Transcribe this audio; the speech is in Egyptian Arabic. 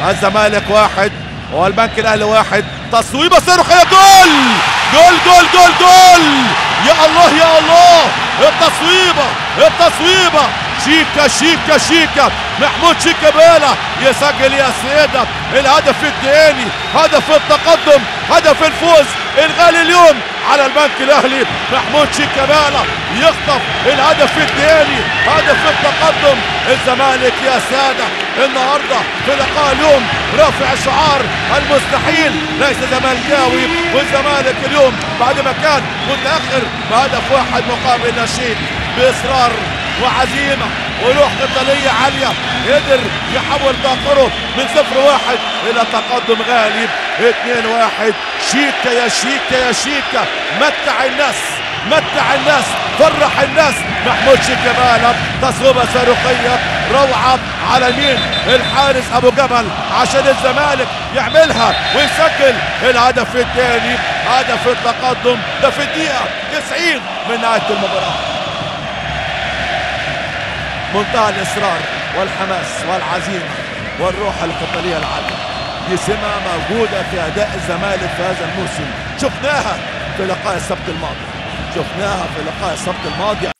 الزمالك واحد والبنك الاهلي واحد تصويبه صاروخيه جول جول جول جول جول يا الله يا الله التصويبه التصويبه شيكا شيكا شيكا محمود شيكا بالا يسجل يا سيدة الهدف الثاني هدف التقدم هدف الفوز الغالي اليوم على البنك الاهلي محمود شيكا بالا يخطف الهدف الثاني هدف التقدم الزمالك يا سادة النهاردة في لقاء اليوم رافع شعار المستحيل ليس زملكاوي والزمالك اليوم بعد ما كان متأخر بهدف واحد مقابل نشيد بإصرار وعزيمة وروح قتالية عالية قدر يحول تأخره من صفر واحد إلى تقدم غالي اتنين واحد شيكا يا شيكا يا شيكا متع الناس متع الناس فرح الناس محمود شيكا بالا تصويبة صاروخية روعة على مين الحارس ابو جبل عشان الزمالك يعملها ويسجل الهدف الثاني هدف التقدم ده في الدقيقة 90 من نهاية المباراة منتهى الإصرار والحماس والعزيمة والروح القتالية العالية دي سمة موجودة في أداء الزمالك في هذا الموسم شفناها في لقاء السبت الماضي شفناها في لقاء السبت الماضي